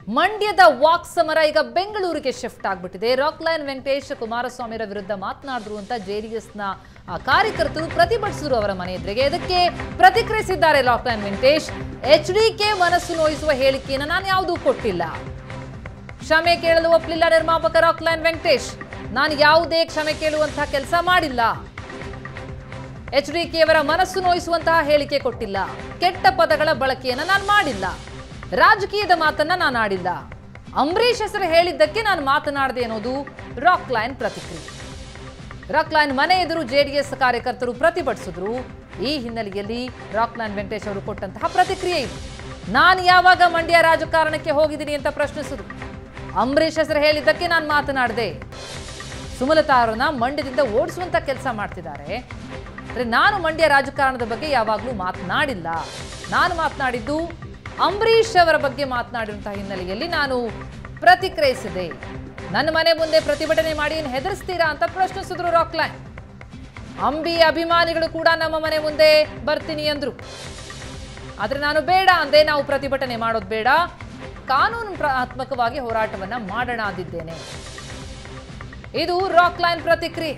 ಮಂಡ್ಯದ ವಾಕ್ ಸಮರ ಈಗ ಬೆಂಗಳೂರಿಗೆ ಶಿಫ್ಟ್ ಆಗ್ಬಿಟ್ಟಿದೆ ರಾಕ್ಲೈನ್ ವೆಂಕಟೇಶ್ ಕುಮಾರಸ್ವಾಮಿರ ವಿರುದ್ಧ ಮಾತನಾಡಿದ್ರು ಅಂತ ಜೆಡಿಎಸ್ನ ಕಾರ್ಯಕರ್ತರು ಪ್ರತಿಭಟಿಸಿದ್ರು ಅವರ ಮನೆ ಎದುರಿಗೆ ಇದಕ್ಕೆ ಪ್ರತಿಕ್ರಿಯಿಸಿದ್ದಾರೆ ರಾಕ್ಲೈನ್ ವೆಂಕಟೇಶ್ ಎಚ್ ಕೆ ಮನಸ್ಸು ನೋಯಿಸುವ ಹೇಳಿಕೆಯನ್ನು ನಾನು ಯಾವುದೂ ಕೊಟ್ಟಿಲ್ಲ ಕ್ಷಮೆ ಕೇಳಲು ಒಪ್ಪಲಿಲ್ಲ ನಿರ್ಮಾಪಕ ರಾಕ್ಲೈನ್ ವೆಂಕಟೇಶ್ ನಾನು ಯಾವುದೇ ಕ್ಷಮೆ ಕೇಳುವಂತಹ ಕೆಲಸ ಮಾಡಿಲ್ಲ ಎಚ್ ಡಿ ಅವರ ಮನಸ್ಸು ನೋಯಿಸುವಂತಹ ಹೇಳಿಕೆ ಕೊಟ್ಟಿಲ್ಲ ಕೆಟ್ಟ ಪದಗಳ ಬಳಕೆಯನ್ನ ನಾನು ಮಾಡಿಲ್ಲ ರಾಜಕೀಯದ ಮಾತನ್ನ ನಾನು ಆಡಿಲ್ಲ ಅಂಬರೀಷ್ ಹೆಸರು ಹೇಳಿದ್ದಕ್ಕೆ ನಾನು ಮಾತನಾಡಿದೆ ಅನ್ನೋದು ರಾಕ್ ಲೈನ್ ಪ್ರತಿಕ್ರಿಯೆ ರಾಕ್ ಲೈನ್ ಮನೆ ಎದುರು ಜೆಡಿಎಸ್ ಕಾರ್ಯಕರ್ತರು ಪ್ರತಿಭಟಿಸಿದ್ರು ಈ ಹಿನ್ನೆಲೆಯಲ್ಲಿ ರಾಕ್ ಲೈನ್ ವೆಂಕಟೇಶ್ ಅವರು ಕೊಟ್ಟಂತಹ ಪ್ರತಿಕ್ರಿಯೆ ಇದು ನಾನು ಯಾವಾಗ ಮಂಡ್ಯ ರಾಜಕಾರಣಕ್ಕೆ ಹೋಗಿದ್ದೀನಿ ಅಂತ ಪ್ರಶ್ನಿಸಿದ್ರು ಅಂಬರೀಷ್ ಹೆಸರು ಹೇಳಿದ್ದಕ್ಕೆ ನಾನು ಮಾತನಾಡಿದೆ ಸುಮಲತಾ ಅವರನ್ನ ಮಂಡ್ಯದಿಂದ ಓಡಿಸುವಂತ ಕೆಲಸ ಮಾಡ್ತಿದ್ದಾರೆ ಆದರೆ ನಾನು ಮಂಡ್ಯ ರಾಜಕಾರಣದ ಬಗ್ಗೆ ಯಾವಾಗಲೂ ಮಾತನಾಡಿಲ್ಲ ನಾನು ಮಾತನಾಡಿದ್ದು ಅಂಬರೀಷ್ ಅವರ ಬಗ್ಗೆ ಮಾತನಾಡಿರುವಂತಹ ಹಿನ್ನೆಲೆಯಲ್ಲಿ ನಾನು ಪ್ರತಿಕ್ರಿಯಿಸಿದೆ ನನ್ನ ಮನೆ ಮುಂದೆ ಪ್ರತಿಭಟನೆ ಮಾಡಿ ಏನು ಹೆದರಿಸ್ತೀರಾ ಅಂತ ಪ್ರಶ್ನಿಸಿದ್ರು ರಾಕ್ಲೈನ್ ಅಂಬಿ ಅಭಿಮಾನಿಗಳು ಕೂಡ ನಮ್ಮ ಮನೆ ಮುಂದೆ ಬರ್ತೀನಿ ಅಂದ್ರು ಆದ್ರೆ ನಾನು ಬೇಡ ಅಂದೆ ನಾವು ಪ್ರತಿಭಟನೆ ಮಾಡೋದು ಬೇಡ ಕಾನೂನಾತ್ಮಕವಾಗಿ ಹೋರಾಟವನ್ನ ಮಾಡೋಣ ಅಂದಿದ್ದೇನೆ ಇದು ರಾಕ್ ಲೈನ್ ಪ್ರತಿಕ್ರಿಯೆ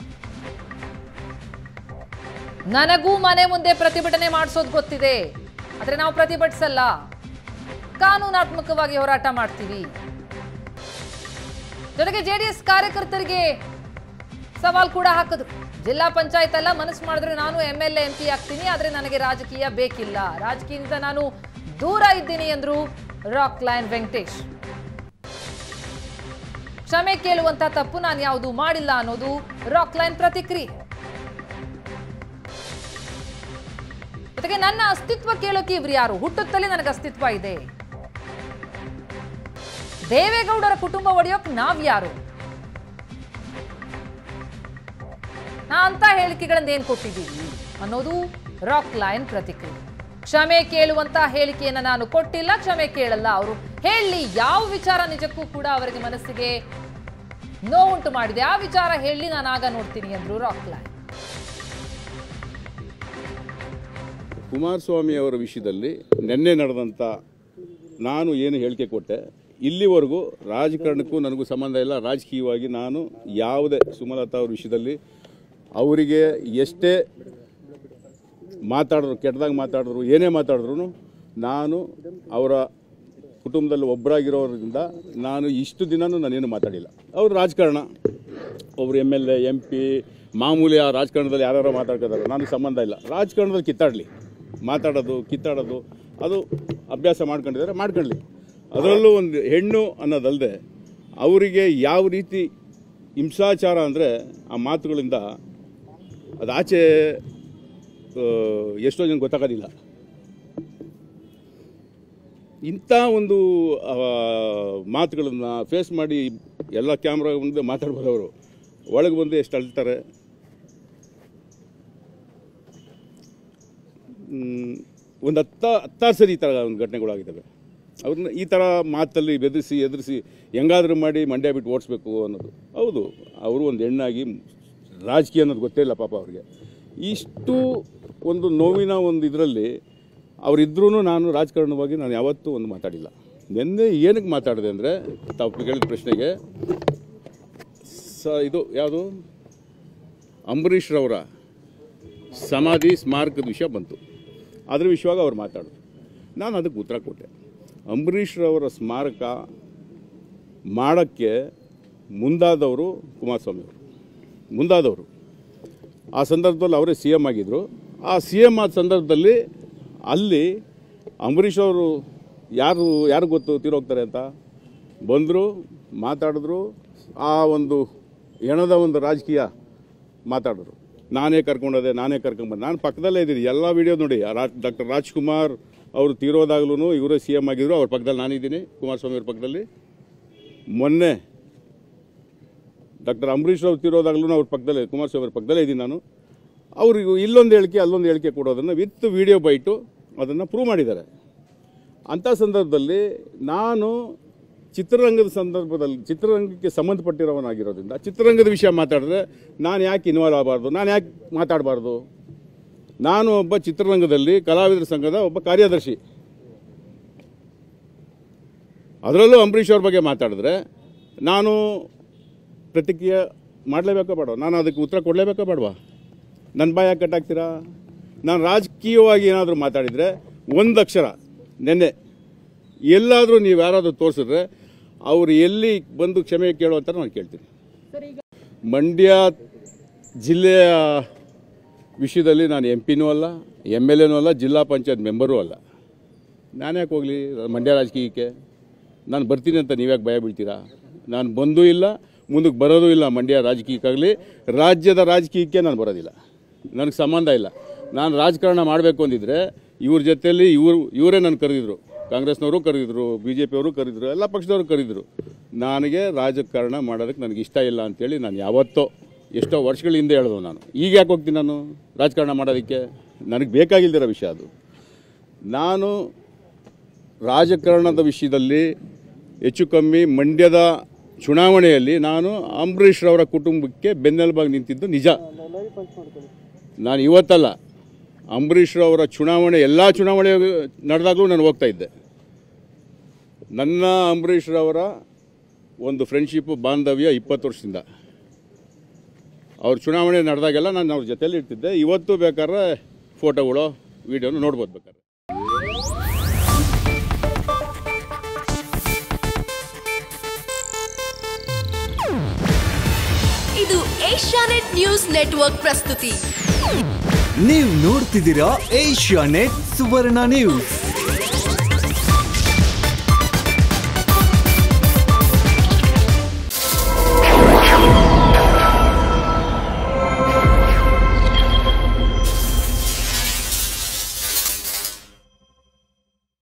ನನಗೂ ಮನೆ ಮುಂದೆ ಪ್ರತಿಭಟನೆ ಮಾಡಿಸೋದು ಗೊತ್ತಿದೆ ಆದ್ರೆ ನಾವು ಪ್ರತಿಭಟಿಸಲ್ಲ ಕಾನೂನಾತ್ಮಕವಾಗಿ ಹೋರಾಟ ಮಾಡ್ತೀವಿ ಜೊತೆಗೆ ಜೆಡಿಎಸ್ ಕಾರ್ಯಕರ್ತರಿಗೆ ಸವಾಲ್ ಕೂಡ ಹಾಕಿದ್ರು ಜಿಲ್ಲಾ ಪಂಚಾಯತ್ ಎಲ್ಲ ಮನಸ್ಸು ಮಾಡಿದ್ರೆ ನಾನು ಎಂ ಎಲ್ ಎಂ ಪಿ ಆಗ್ತೀನಿ ಆದ್ರೆ ನನಗೆ ರಾಜಕೀಯ ಬೇಕಿಲ್ಲ ರಾಜಕೀಯದಿಂದ ನಾನು ದೂರ ಇದ್ದೀನಿ ಎಂದ್ರು ರಾಕ್ ಲೈನ್ ವೆಂಕಟೇಶ್ ಕ್ಷಮೆ ಕೇಳುವಂತ ತಪ್ಪು ನಾನು ಯಾವುದು ಮಾಡಿಲ್ಲ ಅನ್ನೋದು ರಾಕ್ ಲೈನ್ ಪ್ರತಿಕ್ರಿಯೆ ಜೊತೆಗೆ ನನ್ನ ಅಸ್ತಿತ್ವ ಕೇಳೋಕೆ ಇವ್ರು ಯಾರು ಹುಟ್ಟುತ್ತಲೇ ನನಗೆ ಅಸ್ತಿತ್ವ ಇದೆ ದೇವೇಗೌಡರ ಕುಟುಂಬ ಒಡೆಯೋಕ್ ನಾವ್ ಯಾರು ನಾ ಅಂತ ಹೇಳಿಕೆಗಳನ್ನ ಏನ್ ಕೊಟ್ಟಿದ್ದೀವಿ ಅನ್ನೋದು ರಾಕ್ ಲೈನ್ ಪ್ರತಿಕ್ರಿಯೆ ಕ್ಷಮೆ ಕೇಳುವಂತ ಹೇಳಿಕೆಯನ್ನ ನಾನು ಕೊಟ್ಟಿಲ್ಲ ಕ್ಷಮೆ ಕೇಳಲ್ಲ ಅವರು ಹೇಳಿ ಯಾವ ವಿಚಾರ ನಿಜಕ್ಕೂ ಕೂಡ ಅವರಿಗೆ ಮನಸ್ಸಿಗೆ ನೋವುಂಟು ಮಾಡಿದೆ ಆ ವಿಚಾರ ಹೇಳಿ ನಾನು ಆಗ ನೋಡ್ತೀನಿ ಅಂದ್ರು ರಾಕ್ ಲೈನ್ ಕುಮಾರಸ್ವಾಮಿ ಅವರ ವಿಷಯದಲ್ಲಿ ನಿನ್ನೆ ನಡೆದಂಥ ನಾನು ಏನು ಹೇಳಿಕೆ ಕೊಟ್ಟೆ ಇಲ್ಲಿವರೆಗೂ ರಾಜಕಾರಣಕ್ಕೂ ನನಗೂ ಸಂಬಂಧ ಇಲ್ಲ ರಾಜಕೀಯವಾಗಿ ನಾನು ಯಾವುದೇ ಸುಮಲತಾ ಅವ್ರ ವಿಷಯದಲ್ಲಿ ಅವರಿಗೆ ಎಷ್ಟೇ ಮಾತಾಡಿದ್ರು ಕೆಟ್ಟದಾಗ ಮಾತಾಡಿದ್ರು ಏನೇ ಮಾತಾಡಿದ್ರು ನಾನು ಅವರ ಕುಟುಂಬದಲ್ಲಿ ಒಬ್ಬರಾಗಿರೋದ್ರಿಂದ ನಾನು ಇಷ್ಟು ದಿನನೂ ನಾನೇನು ಮಾತಾಡಿಲ್ಲ ಅವರು ರಾಜಕಾರಣ ಒಬ್ರು M L A M P ಮಾಮೂಲಿ ಆ ರಾಜಕಾರಣದಲ್ಲಿ ಯಾರ್ಯಾರೋ ಮಾತಾಡ್ಕೋತಾರೆ ನನಗೆ ಸಂಬಂಧ ಇಲ್ಲ ರಾಜಕಾರಣದಲ್ಲಿ ಕಿತ್ತಾಡಲಿ ಮಾತಾಡೋದು ಕಿತ್ತಾಡೋದು ಅದು ಅಭ್ಯಾಸ ಮಾಡ್ಕೊಂಡಿದ್ದಾರೆ ಮಾಡ್ಕೊಳ್ಳಿ ಅದರಲ್ಲೂ ಒಂದು ಹೆಣ್ಣು ಅನ್ನೋದಲ್ಲದೆ ಅವರಿಗೆ ಯಾವ ರೀತಿ ಹಿಂಸಾಚಾರ ಅಂದರೆ ಆ ಮಾತುಗಳಿಂದ ಅದು ಆಚೆ ಆ, ಎಷ್ಟೋ ಜನ ಗೊತ್ತಾಗೋದಿಲ್ಲ ಇಂಥ ಒಂದು ಮಾತುಗಳನ್ನು ಫೇಸ್ ಮಾಡಿ ಎಲ್ಲ ಕ್ಯಾಮ್ರಾ ಮುಂದೆ ಮಾತಾಡ್ಬೋದು ಅವರು ಒಳಗೆ ಬಂದು ಎಷ್ಟು ಅಳ್ತಾರೆ ಮ್, ಒಂದು ಹತ್ತ ಹತ್ತಾರು ಸರಿ ಈ ಥರ ಒಂದು ಘಟನೆಗಳಾಗಿದ್ದಾವೆ ಅವ್ರನ್ನ ಈ ಥರ ಮಾತಲ್ಲಿ ಬೆದರಿಸಿ ಎದುರಿಸಿ ಹೆಂಗಾದ್ರೂ ಮಾಡಿ ಮಂಡ್ಯ ಬಿಟ್ಟು ಓಡಿಸ್ಬೇಕು ಅನ್ನೋದು ಹೌದು ಅವರು ಒಂದು ಹೆಣ್ಣಾಗಿ ರಾಜಕೀಯ ಅನ್ನೋದು ಗೊತ್ತೇ ಇಲ್ಲ ಪಾಪ ಅವ್ರಿಗೆ ಇಷ್ಟು ಒಂದು ನೋವಿನ ಒಂದು ಇದರಲ್ಲಿ ಅವರಿದ್ರೂ ನಾನು ರಾಜಕಾರಣವಾಗಿ ನಾನು ಯಾವತ್ತೂ ಒಂದು ಮಾತಾಡಿಲ್ಲ ನಿನ್ನೆ ಏನಕ್ಕೆ ಮಾತಾಡಿದೆ ಅಂದರೆ ತಾವು ಕೇಳಿದ ಪ್ರಶ್ನೆಗೆ ಸ ಇದು ಯಾವುದು ಅಂಬರೀಷ್ರವರ ಸಮಾಧಿ ಸ್ಮಾರಕದ ವಿಷಯ ಬಂತು ಅದ್ರ ವಿಷಯವಾಗಿ ಅವ್ರು ಮಾತಾಡೋದು ನಾನು ಅದಕ್ಕೆ ಉತ್ತರ ಕೊಟ್ಟೆ ಅಂಬರೀಷ್ರವರ ಸ್ಮಾರಕ ಮಾಡೋಕ್ಕೆ ಮುಂದಾದವರು ಕುಮಾರಸ್ವಾಮಿ ಅವರು ಮುಂದಾದವರು ಆ ಸಂದರ್ಭದಲ್ಲಿ ಅವರೇ ಸಿ ಎಮ್ ಆಗಿದ್ದರು ಆ ಸಿ ಎಮ್ ಆದ ಸಂದರ್ಭದಲ್ಲಿ ಅಲ್ಲಿ ಅಂಬರೀಷ್ ಅವರು ಯಾರು ಯಾರು ಗೊತ್ತು ತೀರೋಗ್ತಾರೆ ಅಂತ ಬಂದರು ಮಾತಾಡಿದ್ರು ಆ ಒಂದು ಹೆಣದ ಒಂದು ರಾಜಕೀಯ ಮಾತಾಡಿದ್ರು ನಾನೇ ಕರ್ಕೊಂಡೋದೆ ನಾನೇ ಕರ್ಕೊಂಬಂದೆ ನಾನು ಪಕ್ಕದಲ್ಲೇ ಇದ್ದೀನಿ ಎಲ್ಲ ವಿಡಿಯೋ ನೋಡಿ ರಾಜ್ ಡಾಕ್ಟರ್ ರಾಜ್ಕುಮಾರ್ ಅವರು ತೀರೋದಾಗ್ಲೂ ಇವರೇ ಸಿ ಎಮ್ ಆಗಿದ್ರು ಅವ್ರ ಪಕ್ಕದಲ್ಲಿ ನಾನಿದ್ದೀನಿ ಕುಮಾರಸ್ವಾಮಿ ಅವ್ರ ಪಕ್ಕದಲ್ಲಿ ಮೊನ್ನೆ ಡಾಕ್ಟರ್ ಅಂಬರೀಷ್ ಅವ್ರು ತೀರೋದಾಗ್ಲೂ ಅವ್ರ ಪಕ್ಕದಲ್ಲೇ ಕುಮಾರಸ್ವಾಮಿ ಅವ್ರ ಪಕ್ಕದಲ್ಲೇ ಇದ್ದೀನಿ ನಾನು ಅವ್ರಿಗೂ ಇಲ್ಲೊಂದು ಹೇಳಿಕೆ ಅಲ್ಲೊಂದು ಹೇಳಿಕೆ ಕೊಡೋದನ್ನು ವಿತ್ ವಿಡಿಯೋ ಬೈಟು ಅದನ್ನು ಪ್ರೂವ್ ಮಾಡಿದ್ದಾರೆ ಅಂಥ ಸಂದರ್ಭದಲ್ಲಿ ನಾನು ಚಿತ್ರರಂಗದ ಸಂದರ್ಭದಲ್ಲಿ ಚಿತ್ರರಂಗಕ್ಕೆ ಸಂಬಂಧಪಟ್ಟಿರೋವನಾಗಿರೋದ್ರಿಂದ ಚಿತ್ರರಂಗದ ವಿಷಯ ಮಾತಾಡಿದ್ರೆ ನಾನು ಯಾಕೆ ಇನ್ವಾಲ್ವ್ ಆಗಬಾರ್ದು ನಾನು ಯಾಕೆ ಮಾತಾಡಬಾರ್ದು ನಾನು ಒಬ್ಬ ಚಿತ್ರರಂಗದಲ್ಲಿ ಕಲಾವಿದರ ಸಂಘದ ಒಬ್ಬ ಕಾರ್ಯದರ್ಶಿ ಅದರಲ್ಲೂ ಅಂಬರೀಷ್ ಅವ್ರ ಬಗ್ಗೆ ಮಾತಾಡಿದ್ರೆ ನಾನು ಪ್ರತಿಕ್ರಿಯೆ ಮಾಡಲೇಬೇಕಾ ಬೇಡ ನಾನು ಅದಕ್ಕೆ ಉತ್ತರ ಕೊಡಲೇಬೇಕಾ ಬೇಡವಾ ನನ್ನ ಬಾಯ ಕಟ್ಟಾಕ್ತೀರಾ ನಾನು ರಾಜಕೀಯವಾಗಿ ಏನಾದರೂ ಮಾತಾಡಿದರೆ ಒಂದು ಅಕ್ಷರ ನೆನ್ನೆ ಎಲ್ಲಾದರೂ ನೀವು ಯಾರಾದರೂ ತೋರಿಸಿದ್ರೆ ಅವ್ರು ಎಲ್ಲಿ ಬಂದು ಕ್ಷಮೆ ಕೇಳೋ ಅಂತ ನಾನು ಕೇಳ್ತೀನಿ ಮಂಡ್ಯ ಜಿಲ್ಲೆಯ ವಿಷಯದಲ್ಲಿ ನಾನು ಎಂ ಪಿನೂ ಅಲ್ಲ ಎಮ್ ಎಲ್ ಎನೂ ಅಲ್ಲ ಜಿಲ್ಲಾ ಪಂಚಾಯತ್ ಮೆಂಬರೂ ಅಲ್ಲ ನಾನು ಯಾಕೆ ಹೋಗಲಿ ಮಂಡ್ಯ ರಾಜಕೀಯಕ್ಕೆ ನಾನು ಬರ್ತೀನಿ ಅಂತ ನೀವ್ಯಾಕೆ ಭಯ ಬೀಳ್ತೀರಾ ನಾನು ಬಂದೂ ಇಲ್ಲ ಮುಂದಕ್ಕೆ ಬರೋದೂ ಇಲ್ಲ ಮಂಡ್ಯ ರಾಜಕೀಯಕ್ಕಾಗಲಿ ರಾಜ್ಯದ ರಾಜಕೀಯಕ್ಕೆ ನಾನು ಬರೋದಿಲ್ಲ ನನಗೆ ಸಂಬಂಧ ಇಲ್ಲ ನಾನು ರಾಜಕಾರಣ ಮಾಡಬೇಕು ಅಂದಿದ್ರೆ ಇವ್ರ ಜೊತೆಯಲ್ಲಿ ಇವರು ಇವರೇ ನಾನು ಕರೆದಿದ್ರು ಕಾಂಗ್ರೆಸ್ನವರು ಕರೆದಿದ್ರು ಬಿ ಜೆ ಪಿಯವರು ಕರೆದಿದ್ರು ಎಲ್ಲ ಪಕ್ಷದವರು ಕರೆದಿದ್ರು ನನಗೆ ರಾಜಕಾರಣ ಮಾಡೋದಕ್ಕೆ ನನಗೆ ಇಷ್ಟ ಇಲ್ಲ ಅಂತೇಳಿ ನಾನು ಯಾವತ್ತೋ ಎಷ್ಟೋ ವರ್ಷಗಳ ಹಿಂದೆ ಹೇಳಿದ್ರು ನಾನು ಈಗ ಯಾಕೆ ಹೋಗ್ತೀನಿ ನಾನು ರಾಜಕಾರಣ ಮಾಡೋದಕ್ಕೆ ನನಗೆ ಬೇಕಾಗಿಲ್ದಿರೋ ವಿಷಯ ಅದು ನಾನು ರಾಜಕಾರಣದ ವಿಷಯದಲ್ಲಿ ಹೆಚ್ಚು ಕಮ್ಮಿ ಮಂಡ್ಯದ ಚುನಾವಣೆಯಲ್ಲಿ ನಾನು ಅಂಬರೀಷ್ ರವರ ಕುಟುಂಬಕ್ಕೆ ಬೆನ್ನೆಲುಬಾಗಿ ನಿಂತಿದ್ದು ನಿಜ ನಾನು ಇವತ್ತಲ್ಲ ಅಂಬರೀಷ್ ರವರ ಚುನಾವಣೆ ಎಲ್ಲ ಚುನಾವಣೆ ನಡೆದಾಗಲೂ ನಾನು ಹೋಗ್ತಾ ಇದ್ದೆ ನನ್ನ ಅಂಬರೀಷ್ ರವರ ಒಂದು ಫ್ರೆಂಡ್ಶಿಪ್ಪು ಬಾಂಧವ್ಯ ಇಪ್ಪತ್ತು ವರ್ಷದಿಂದ ಅವ್ರ ಚುನಾವಣೆ ನಡೆದಾಗೆಲ್ಲ ನಾನು ಅವ್ರ ಜೊತೆಯಲ್ಲಿ ಇರ್ತಿದ್ದೆ ಇವತ್ತು ಬೇಕಾದ್ರೆ ಫೋಟೋಗಳು ವೀಡಿಯೋನು ನೋಡ್ಬೋದು ಬೇಕಾದ್ರೆ ಇದು ಏಷ್ಯಾನೆಟ್ ನ್ಯೂಸ್ ನೆಟ್ವರ್ಕ್ ಪ್ರಸ್ತುತಿ ನೀವು ನೋಡ್ತಿದ್ದೀರಾ ಏಷ್ಯಾ ನೆಟ್ ಸುವರ್ಣ ನ್ಯೂಸ್